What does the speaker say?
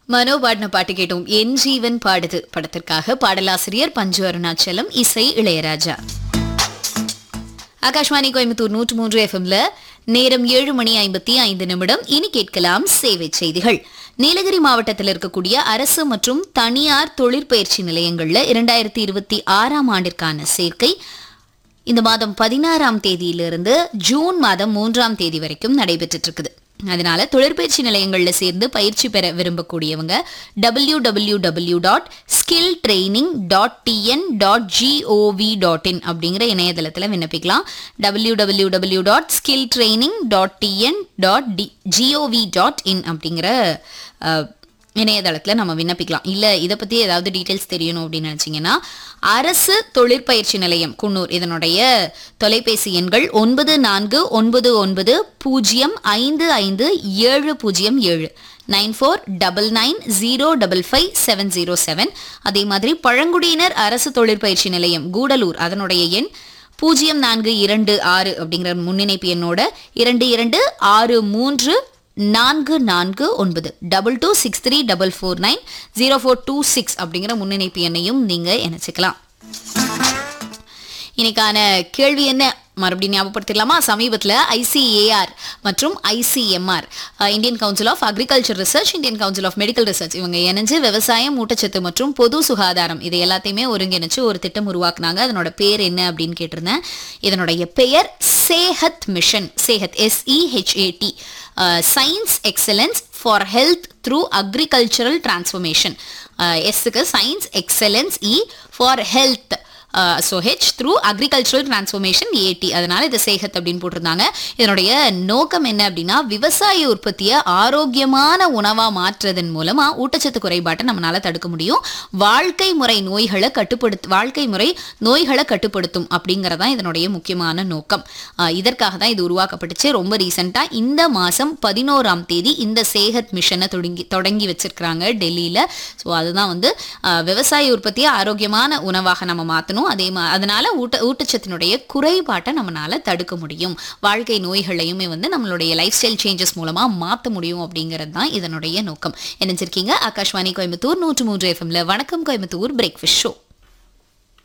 மனோ பாடின பாட்டு கேட்டோம் என் ஜீவன் பாடுது படத்திற்காக பாடலாசிரியர் பஞ்சு அருணாச்சலம் இசை இளையராஜா ஆகாஷ்வாணி கோயம்புத்தூர் நூற்று மூன்று எஃப்எம்ல நேரம் ஏழு மணி ஐம்பத்தி ஐந்து நிமிடம் இனி கேட்கலாம் சேவை செய்திகள் நீலகிரி மாவட்டத்தில் இருக்கக்கூடிய அரசு மற்றும் தனியார் தொழிற்பயிற்சி நிலையங்கள்ல இரண்டாயிரத்தி இருபத்தி ஆறாம் ஆண்டிற்கான சேர்க்கை இந்த மாதம் பதினாறாம் தேதியிலிருந்து ஜூன் மாதம் மூன்றாம் தேதி வரைக்கும் நடைபெற்றுட்டு இருக்குது அதனால தொழிற்பயிற்சி நிலையங்கள்ல சேர்ந்து பயிற்சி பெற விரும்பக்கூடியவங்க W W W dot skill training dot T N dot G O V dot in அப்படிங்கிற இணையதளத்தில் விண்ணப்பிக்கலாம் W W W dot skill training dot T N dot T G O V dot in அப்படிங்கிற அஹ், இணையதளத்தில் நம்ம விண்ணப்பிக்கலாம் இல்லை இதை பற்றி ஏதாவது டீட்டெயில்ஸ் தெரியணும் அப்படின்னு நினச்சிங்கன்னா அரசு தொழிற்பயிற்சி நிலையம் குன்னூர் இதனுடைய தொலைபேசி எண்கள் ஒன்பது நான்கு ஒன்பது ஒன்பது பூஜ்ஜியம் ஐந்து ஐந்து ஏழு பூஜ்ஜியம் ஏழு nine four double nine zero double five seven zero seven அதே மாதிரி பழங்குடியினர் அரசு தொழிற்பயிற்சி நிலையம் கூடலூர் அதனுடைய எண் பூஜ்ஜியம் நான்கு இரண்டு ஆறு அப்படிங்கிற முன்னிணைப்பு எண்ணோட இரண்டு இரண்டு ஆறு மூன்று நான்கு நான்கு ஒன்பது double two six three double four nine zero four two six அப்படிங்கிற முன்னிணைப்பு எண்ணையும் நீங்கள் இணைச்சிக்கலாம் இன்னைக்கான கேள்வி என்ன மறுபடியும் ஞாபகப்படுத்திடலாமா சமீபத்தில் ஐசிஏஆர் மற்றும் I C M R Indian council of agriculture research Indian council of medical research இவங்க இணைஞ்சு விவசாயம் ஊட்டச்சத்து மற்றும் பொது சுகாதாரம் இது எல்லாத்தையுமே ஒருங்கிணைச்சு ஒரு திட்டம் உருவாக்குனாங்க அதனோட பேர் என்ன அப்படின்னு கேட்டிருந்தேன் இதனுடைய பெயர் Sehat mission Sehat S E H A T science excellence for health through agricultural transformation எஸ்ஸுக்கு science excellence E for health so H through agricultural transformation A T அதனால இது சேகத் அப்படின்னு போட்டிருந்தாங்க இதனுடைய நோக்கம் என்ன அப்படின்னா விவசாய உற்பத்தியை ஆரோக்கியமான உணவாக மாற்றுறதன் மூலமாக ஊட்டச்சத்து குறைபாட்டை நம்மளால தடுக்க முடியும் வாழ்க்கை முறை நோய்களை கட்டுப்படுத்து வாழ்க்கை முறை நோய்களை கட்டுப்படுத்தும் அப்படிங்கிறதான் இதனுடைய முக்கியமான நோக்கம் ஆஹ் இதற்காக தான் இது உருவாக்கப்பட்டுச்சு ரொம்ப ரீசெண்டாக இந்த மாதம் பதினோராம் தேதி இந்த சேகத் மிஷனை தொடங்கி தொடங்கி வச்சிருக்கிறாங்க டெல்லியில் ஸோ அதுதான் வந்து ஆஹ் விவசாய உற்பத்தியை ஆரோக்கியமான உணவாக நம்ம மாற்றணும் அதே மா அதனால ஊட்ட ஊட்டச்சத்தினுடைய குறைபாட்டை நம்மளால தடுக்க முடியும் வாழ்க்கை நோய்களையுமே வந்து நம்மளுடைய லைஃப் ஸ்டைல் சேஞ்சஸ் மூலமாக மாற்ற முடியும் அப்படிங்கிறது தான் இதனுடைய நோக்கம் இணைஞ்சிருக்கீங்க ஆகாஷ்வாணி கோயம்புத்தூர் நூற்று மூன்று எஃப்எம்ல வணக்கம் கோயம்புத்தூர் பிரேக்ஃபாஸ்ட் ஷோ